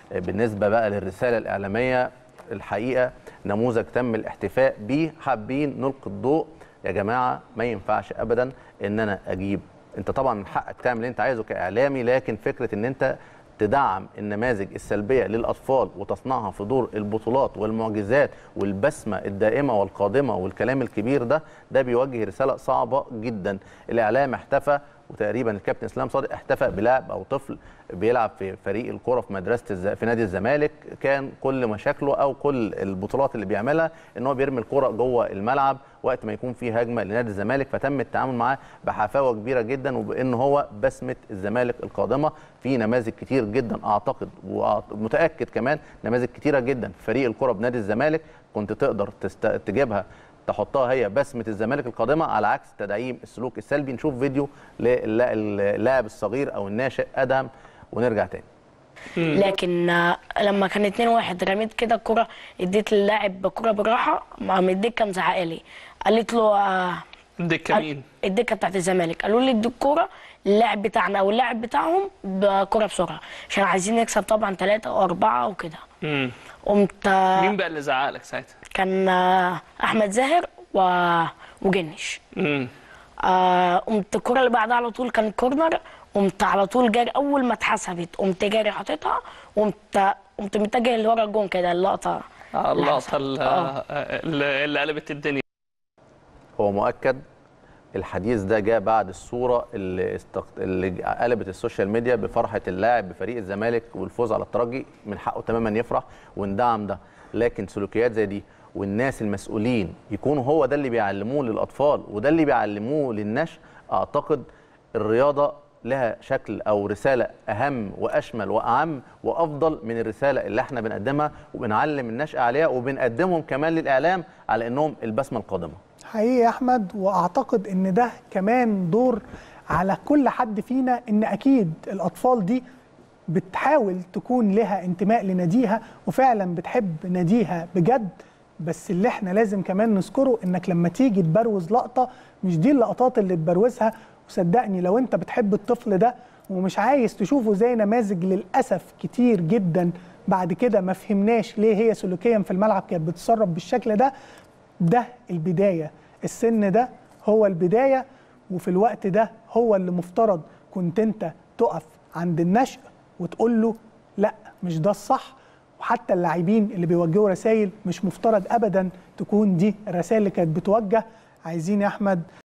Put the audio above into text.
بالنسبه بقى للرساله الاعلاميه الحقيقه نموذج تم الاحتفاء بيه حابين نلقي الضوء يا جماعه ما ينفعش ابدا ان انا اجيب انت طبعا من حقك تعمل اللي انت عايزه كاعلامي لكن فكره ان انت تدعم النماذج السلبيه للاطفال وتصنعها في دور البطولات والمعجزات والبسمه الدائمه والقادمه والكلام الكبير ده ده بيوجه رساله صعبه جدا الاعلام احتفى وتقريبا الكابتن اسلام صادق احتفى بلاعب او طفل بيلعب في فريق الكره في مدرسه الز... في نادي الزمالك كان كل مشاكله او كل البطولات اللي بيعملها ان هو بيرمي الكره جوه الملعب وقت ما يكون في هجمه لنادي الزمالك فتم التعامل معاه بحفاوه كبيره جدا وبان هو بسمه الزمالك القادمه في نماذج كتير جدا اعتقد ومتاكد كمان نماذج كتيره جدا في فريق الكره بنادي الزمالك كنت تقدر تست... تجيبها تحطها هي بسمه الزمالك القادمه على عكس تدعيم السلوك السلبي نشوف فيديو للاعب الصغير او الناشئ ادهم ونرجع تاني لكن آه، لما كان 2 1 رميت كده الكرة اديت للاعب كرة بالراحة قام الدكة مزعقه لي قالت له آه، الدكه مين؟ الدكة بتاعت الزمالك قالوا لي ادي الكرة للاعب بتاعنا او اللاعب بتاعهم بكرة بسرعة عشان عايزين نكسب طبعا ثلاثة او أربعة وكده مم. قمت آه، مين بقى اللي زعق لك ساعتها؟ كان آه، أحمد زاهر و... وجنش مم. آه، قمت الكرة اللي بعدها على طول كان كورنر قمت على طول جاري اول ما اتحسبت قمت جاري حاططها قمت قمت متجه لورا الجون كده اللقطه آه، اللي اللقطه حصلت. اللي, آه. اللي اللي قلبت الدنيا هو مؤكد الحديث ده جاء بعد الصوره اللي, استق... اللي قلبت السوشيال ميديا بفرحه اللاعب بفريق الزمالك والفوز على الترجي من حقه تماما يفرح وندعم ده لكن سلوكيات زي دي والناس المسؤولين يكونوا هو ده اللي بيعلموه للاطفال وده اللي بيعلموه للنشء اعتقد الرياضه لها شكل او رساله اهم واشمل واعم وافضل من الرساله اللي احنا بنقدمها وبنعلم النشء عليها وبنقدمهم كمان للاعلام على انهم البسمه القادمه حقيقي يا احمد واعتقد ان ده كمان دور على كل حد فينا ان اكيد الاطفال دي بتحاول تكون لها انتماء لناديها وفعلا بتحب ناديها بجد بس اللي احنا لازم كمان نذكره انك لما تيجي تبروز لقطه مش دي اللقطات اللي تبروزها وصدقني لو انت بتحب الطفل ده ومش عايز تشوفه زي نماذج للاسف كتير جدا بعد كده ما فهمناش ليه هي سلوكيا في الملعب كانت بتتصرف بالشكل ده ده البدايه السن ده هو البدايه وفي الوقت ده هو اللي مفترض كنت انت تقف عند النشء وتقول له لا مش ده الصح وحتى اللاعبين اللي بيوجهوا رسائل مش مفترض ابدا تكون دي الرسائل اللي كانت بتوجه عايزين يا احمد